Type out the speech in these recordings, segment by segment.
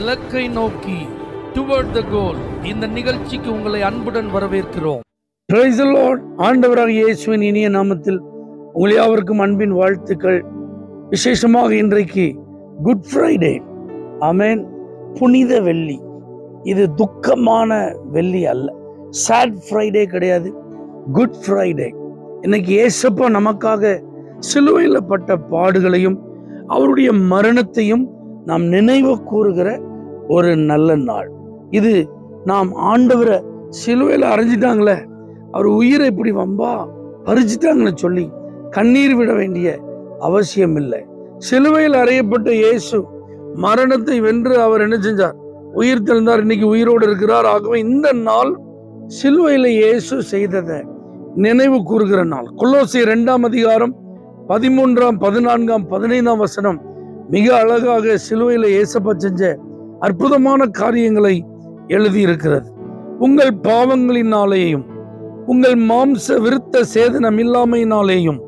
இலக்கை நோக்கி டுவர்ட் த கோல் இந்த நிகழ்ச்சிக்கு உங்களை அன்புடன் வரவேற்கிறோம் பிரைஸ் லார்ட் ஆண்டவராக இயேசுவின் இனிய நாமத்தில் உங்கள் யாவருக்கும் அன்பின் வாழ்த்துக்கள் விசேஷமாக இன்றைக்கு குட் ஃப்ரைடே ஆமென் புனித வெள்ளி இது துக்கமான வெள்ளி அல்ல சேட் ஃப்ரைடே கிடையாது குட் ஃப்ரைடே இன்னைக்கு ஏசப்பா நமக்காக சிலுவையில் பட்ட பாடுகளையும் அவருடைய மரணத்தையும் நாம் நினைவு கூறுகிற ஒரு நல்ல நாள் இது நாம் ஆண்டவரை சிலுவையில் அரைஞ்சிட்டாங்களே அவர் உயிரை இப்படி வம்பா பறிச்சுட்டாங்கன்னு சொல்லி கண்ணீர் விட வேண்டிய அவசியம் இல்லை சிலுவையில் அறையப்பட்ட இயேசு மரணத்தை வென்று அவர் என்ன செஞ்சார் உயிர் தெழுந்தார் இன்னைக்கு உயிரோடு இருக்கிறார் ஆகவே இந்த நாள் சிலுவையில் இயேசு செய்ததை நினைவு கூறுகிற நாள் கொல்லோசி இரண்டாம் அதிகாரம் பதிமூன்றாம் பதினான்காம் பதினைந்தாம் வசனம் மிக அழகாக சிலுவையில் இயேசப்பா செஞ்ச அற்புதமான காரியங்களை எழுதியிருக்கிறது உங்கள் பாவங்களினாலேயும் உங்கள் மாம்ச விருத்த சேதனம் இல்லாமையினாலேயும்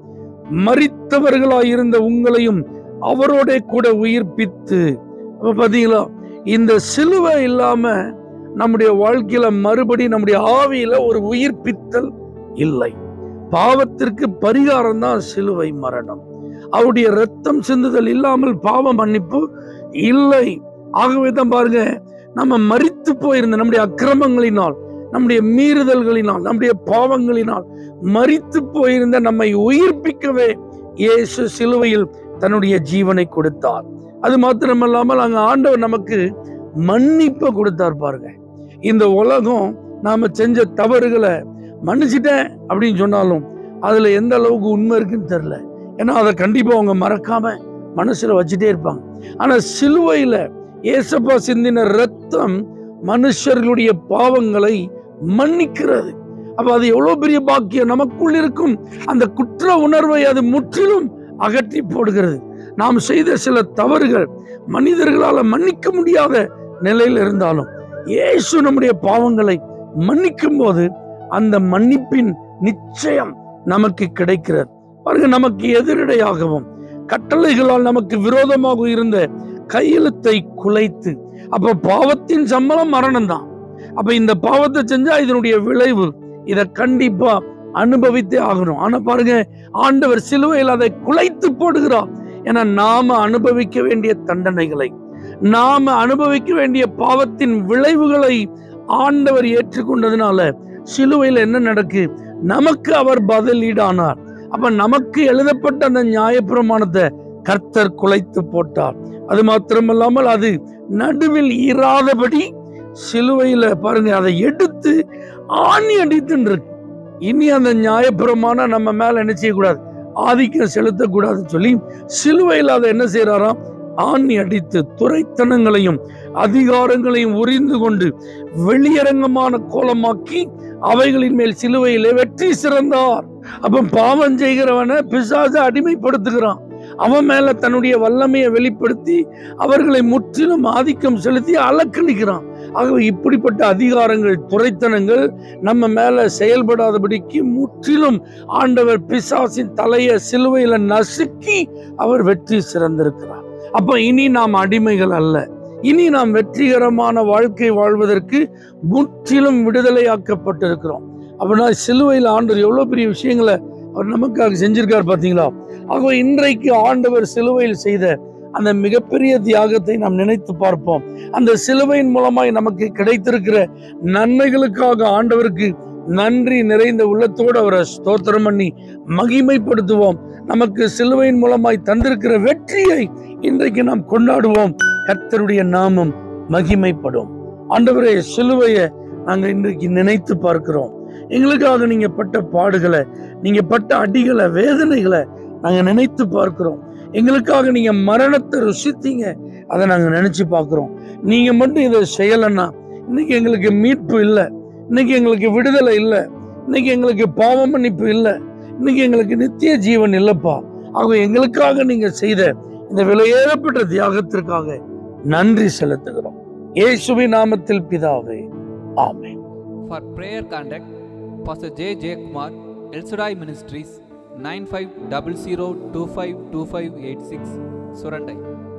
மறித்தவர்களாயிருந்த உங்களையும் அவரோட கூட உயிர்ப்பித்து அப்ப பாத்தீங்களா இந்த சிலுவை இல்லாம நம்முடைய வாழ்க்கையில மறுபடி நம்முடைய ஆவியில ஒரு உயிர்ப்பித்தல் இல்லை பாவத்திற்கு பரிகாரம் தான் சிலுவை மரணம் அவருடைய ரத்தம் சிந்துதல் இல்லாமல் பாவ மன்னிப்பு இல்லை ஆகவே தான் பாருங்க நம்ம மறித்து போயிருந்த நம்முடைய அக்கிரமங்களினால் நம்முடைய மீறுதல்களினால் நம்முடைய பாவங்களினால் மறித்து போயிருந்த நம்மை உயிர்ப்பிக்கவே இயேசு சிலுவையில் தன்னுடைய ஜீவனை கொடுத்தார் அது மாத்திரமல்லாமல் அங்க ஆண்டவர் நமக்கு மன்னிப்பை கொடுத்தார் பாருங்க இந்த உலகம் நாம செஞ்ச தவறுகளை மன்னிச்சிட்டேன் அப்படின்னு சொன்னாலும் அதுல எந்த அளவுக்கு உண்மை இருக்குன்னு தெரியல ஏன்னா அதை கண்டிப்பா அவங்க மறக்காம மனசுல வச்சுட்டே இருப்பாங்க ஆனா சிலுவையில ஏசப்பா சிந்தின ரத்தம் மனுஷர்களுடைய பாவங்களை மன்னிக்கிறது அப்ப அது எவ்வளவு பெரிய பாக்கியம் நமக்குள் இருக்கும் அந்த குற்ற உணர்வை அது முற்றிலும் அகற்றி போடுகிறது நாம் செய்த சில தவறுகள் மனிதர்களால மன்னிக்க முடியாத நிலையில் இருந்தாலும் இயேசு நம்முடைய பாவங்களை மன்னிக்கும் போது அந்த மன்னிப்பின் நிச்சயம் நமக்கு கிடைக்கிறது பாருங்க நமக்கு எதிரடையாகவும் கட்டளைகளால் நமக்கு விரோதமாக இருந்த கையெழுத்தை குலைத்து அப்ப பாவத்தின் சம்பளம் மரணம் தான் அப்ப இந்த பாவத்தை செஞ்சா இதனுடைய விளைவு இதை கண்டிப்பா அனுபவித்தே ஆகணும் ஆனா பாருங்க ஆண்டவர் சிலுவையில் அதை குலைத்து போடுகிறார் ஏன்னா நாம அனுபவிக்க வேண்டிய தண்டனைகளை நாம அனுபவிக்க வேண்டிய பாவத்தின் விளைவுகளை ஆண்டவர் ஏற்றுக்கொண்டதுனால சிலுவையில் என்ன நடக்கு நமக்கு அவர் பதிலீடானார் அப்ப நமக்கு எழுதப்பட்ட அந்த நியாயப்பிரமாணத்தை கர்த்தர் குலைத்து போட்டார் அது மாத்திரமல்லாமல் அது நடுவில் இராதபடி சிலுவையில பாருங்க அதை எடுத்து ஆணி அடித்துன்னு இருக்கு இனி அந்த நியாயப்பிரமாணம் நம்ம மேல என்ன செய்யக்கூடாது ஆதிக்கம் செலுத்தக்கூடாதுன்னு சொல்லி சிலுவையில் அதை என்ன செய்யறாராம் ஆணி அடித்து துறைத்தனங்களையும் அதிகாரங்களையும் உரிந்து கொண்டு வெளியரங்கமான கோலமாக்கி அவைகளின் மேல் சிலுவையிலே வெற்றி சிறந்தார் அப்ப பாவம் செய்கிறவனை பிசாச அடிமைப்படுத்துகிறான் அவன் மேல தன்னுடைய வல்லமையை வெளிப்படுத்தி அவர்களை முற்றிலும் ஆதிக்கம் செலுத்தி அலக்களிக்கிறான் ஆகவே இப்படிப்பட்ட அதிகாரங்கள் துறைத்தனங்கள் நம்ம மேல செயல்படாதபடிக்கு முற்றிலும் ஆண்டவர் பிசாசின் தலையை சிலுவையில நசுக்கி அவர் வெற்றி சிறந்திருக்கிறார் அப்ப இனி நாம் அடிமைகள் அல்ல இனி நாம் வெற்றிகரமான வாழ்க்கை வாழ்வதற்கு முற்றிலும் விடுதலையாக்கப்பட்டிருக்கிறோம் அப்படின்னா சிலுவையில் ஆண்டவர் எவ்வளவு பெரிய விஷயங்களை அவர் நமக்காக செஞ்சிருக்கார் பாத்தீங்களா ஆகவே இன்றைக்கு ஆண்டவர் சிலுவையில் செய்த அந்த மிகப்பெரிய தியாகத்தை நாம் நினைத்து பார்ப்போம் அந்த சிலுவையின் மூலமாய் நமக்கு கிடைத்திருக்கிற நன்மைகளுக்காக ஆண்டவருக்கு நன்றி நிறைந்த உள்ளத்தோடு அவரை ஸ்தோத்திரம் பண்ணி மகிமைப்படுத்துவோம் நமக்கு சிலுவையின் மூலமாய் தந்திருக்கிற வெற்றியை இன்றைக்கு நாம் கொண்டாடுவோம் கர்த்தருடைய நாமம் மகிமைப்படும் ஆண்டவரே சிலுவையை நாங்க இன்றைக்கு நினைத்து பார்க்கிறோம் எங்களுக்காக நீங்க பட்ட பாடுகளை நீங்க பட்ட அடிகளை வேதனைகளை நாங்க நினைத்து பார்க்கிறோம் எங்களுக்காக நீங்க மரணத்தை ருசித்தீங்க அதை நாங்க நினைச்சு பார்க்கிறோம் நீங்க மட்டும் இதை செய்யலைன்னா இன்னைக்கு எங்களுக்கு மீட்பு இல்லை இன்னைக்கு எங்களுக்கு விடுதலை இல்லை இன்னைக்கு எங்களுக்கு பாவ மன்னிப்பு இல்லை இன்னைக்கு எங்களுக்கு நித்திய ஜீவன் இல்லப்பா ஆக எங்களுக்காக நீங்க செய்த இந்த விலையேறப்பட்ட தியாகத்திற்காக நன்றி செலுத்துகிறோம் இயேசுவின் நாமத்தில் பிதாவே ஆமென் For prayer contact, Pastor J. J. Kumar, El Shaddai Ministries, 9500252586, Surandai.